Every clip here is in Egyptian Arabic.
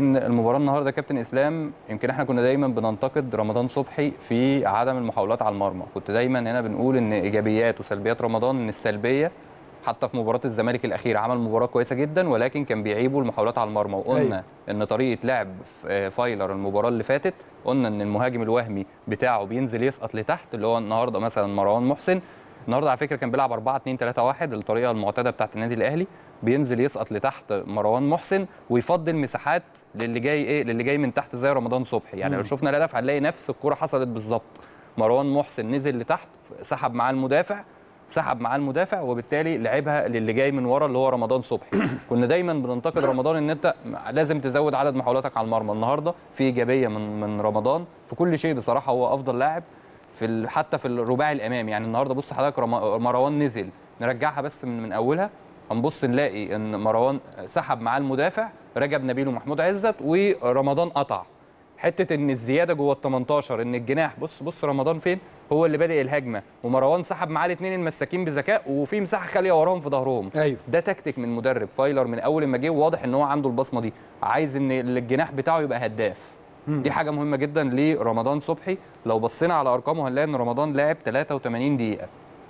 إن المباراه النهارده كابتن اسلام يمكن احنا كنا دايما بننتقد رمضان صبحي في عدم المحاولات على المرمى كنت دايما هنا بنقول ان ايجابيات وسلبيات رمضان ان السلبيه حتى في مباراه الزمالك الاخيره عمل مباراه كويسه جدا ولكن كان بيعيبوا المحاولات على المرمى وقلنا أيوة. ان طريقه لعب ف- فايلر المباراه اللي فاتت قلنا ان المهاجم الوهمي بتاعه بينزل يسقط لتحت اللي هو النهارده مثلا مروان محسن النهارده على فكره كان بيلعب 4 2 3 1 الطريقه المعتاده بتاعت النادي الاهلي بينزل يسقط لتحت مروان محسن ويفضل مساحات للي جاي ايه للي جاي من تحت زي رمضان صبحي يعني لو شفنا الهدف هنلاقي نفس الكره حصلت بالظبط مروان محسن نزل لتحت سحب معاه المدافع سحب معاه المدافع وبالتالي لعبها للي جاي من ورا اللي هو رمضان صبحي كنا دايما بننتقد رمضان ان انت لازم تزود عدد محاولاتك على المرمى النهارده في ايجابيه من من رمضان في كل شيء بصراحه هو افضل لاعب في ال- حتى في الرباعي الامامي يعني النهارده بص حضرتك رم- مروان نزل نرجعها بس من, من اولها هنبص نلاقي ان مروان سحب معاه المدافع رجب نبيل ومحمود عزت ورمضان قطع حته ان الزياده جوه ال 18 ان الجناح بص بص رمضان فين هو اللي بادئ الهجمه ومروان سحب معاه الاثنين المساكين بذكاء وفي مساحه خاليه وراهم في ظهرهم ايوه ده تكتيك من مدرب فايلر من اول ما جه واضح ان هو عنده البصمه دي عايز ان الجناح بتاعه يبقى هداف دي حاجه مهمه جدا لرمضان صبحي لو بصينا على ارقامه هنلاقي ان رمضان لعب 83 دقيقه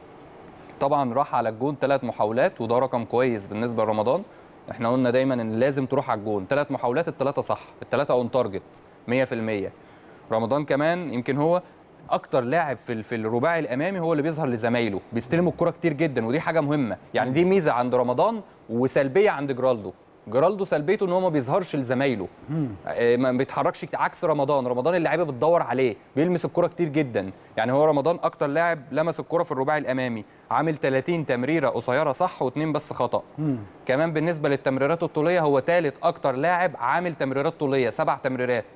طبعا راح على الجون ثلاث محاولات وده رقم كويس بالنسبه لرمضان احنا قلنا دايما ان لازم تروح على الجون ثلاث محاولات الثلاثه صح الثلاثه اون تارجت 100% رمضان كمان يمكن هو اكتر لاعب في ال- في الرباعي الامامي هو اللي بيظهر لزمايله بيستلم الكره كتير جدا ودي حاجه مهمه يعني دي ميزه عند رمضان وسلبيه عند جرالدو جرالدو سلبيته ان هو ما بيظهرش لزمايله آه، ما بيتحركش كت- عكس رمضان رمضان اللعيبه بتدور عليه بيلمس الكره كتير جدا يعني هو رمضان اكتر لاعب لمس الكره في الرباعي الامامي عامل 30 تمريره قصيره صح واثنين بس خطا كمان بالنسبه للتمريرات الطوليه هو ثالث اكتر لاعب عامل تمريرات طوليه سبع تمريرات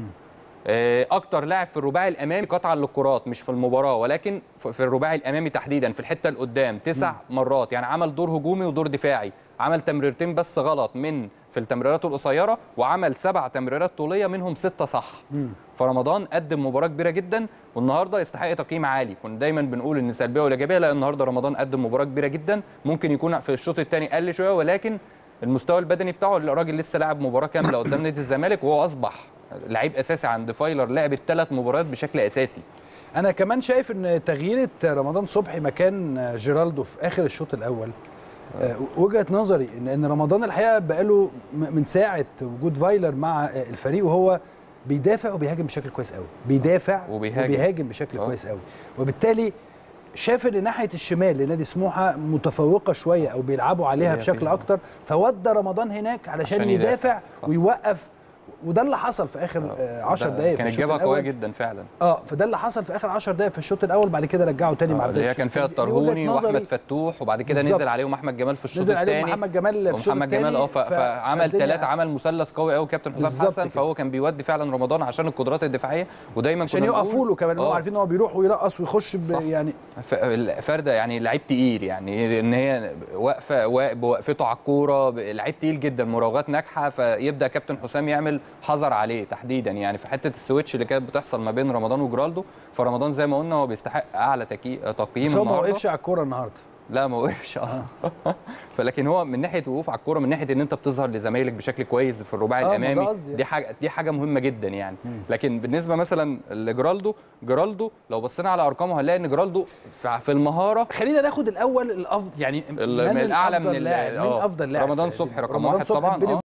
آه، اكتر لاعب في الرباعي الامامي قطعا للكرات مش في المباراه ولكن ف- في الرباعي الامامي تحديدا في الحته اللي قدام تسع مرات يعني عمل دور هجومي ودور دفاعي عمل تمريرتين بس غلط من في التمريرات القصيره وعمل سبع تمريرات طوليه منهم سته صح فرمضان قدم مباراه كبيره جدا والنهارده يستحق تقييم عالي كنا دايما بنقول ان سلبيه ولا ايجابيه لا النهارده رمضان قدم مباراه كبيره جدا ممكن يكون في الشوط الثاني قل شويه ولكن المستوى البدني بتاعه الراجل لسه لاعب مباراه كامله قدام نادي الزمالك وهو اصبح لعيب اساسي عند فايلر لعب الثلاث مباريات بشكل اساسي انا كمان شايف ان تغييره رمضان صبحي مكان جيرالدو في اخر الشوط الاول آه، وجهه نظري ان ان رمضان الحقيقه بقاله م- من ساعه وجود فايلر مع آه، الفريق وهو بيدافع وبيهاجم بشكل كويس قوي بيدافع وبيهاجم. وبيهاجم بشكل آه. كويس قوي وبالتالي شاف ان ناحيه الشمال لنادي سموحه متفوقه شويه او بيلعبوا عليها هي بشكل فيها. اكتر فودى رمضان هناك علشان عشان يدافع يدافع. صح. ويوقف وده اللي حصل في اخر 10 ده دقائق في كانت الشوط جابها قويه الأول. جدا فعلا اه فده اللي حصل في اخر 10 دقائق في الشوط الاول بعد كده رجعوا تاني مع آه، بدايه اللي هي كان الشوط. فيها دي- دي وجهة الطرهوني نظري. واحمد فتوح وبعد كده بالظبط. نزل عليهم احمد جمال في الشوط نزل عليهم الثاني محمد جمال في الشوط ومحمد جمال اه ف- التاني، ف- فعمل فالدنيا- ثلاثه عمل مثلث قوي قوي كابتن حسام بالظبط حسن كده. فهو كان بيودي فعلا رمضان عشان القدرات الدفاعيه ودايما عشان كنا يقفوا له كمان هم آه. عارفين ان هو بيروح ويرقص ويخش ب- صح. يعني ف- فرده يعني لعيب تقيل يعني ان هي واقفه وا- بوقفته على الكوره ب- لعيب تقيل جدا مراوغات ناجحه فيبدا كابتن حسام يعمل حذر عليه تحديدا يعني في حته السويتش اللي كانت بتحصل ما بين رمضان وجرالدو فرمضان زي ما قلنا هو بيستحق اعلى تكي... تقييم بس هو ما النهارده وقفش على الكوره النهارده لا ما وقفش اه فلكن هو من ناحيه وقوف على الكوره من ناحيه ان انت بتظهر لزمايلك بشكل كويس في الرباعي آه، ما ده الامامي قصدي. دي حاجه دي حاجه مهمه جدا يعني لكن بالنسبه مثلا لجرالدو جرالدو لو بصينا على ارقامه هنلاقي ان جرالدو في في المهاره خلينا ناخد الاول الافضل يعني ال- من الاعلى من ال- لاعب من آه، افضل لاعب رمضان في- صبحي رقم رمضان واحد صبحي طبعا بيني اه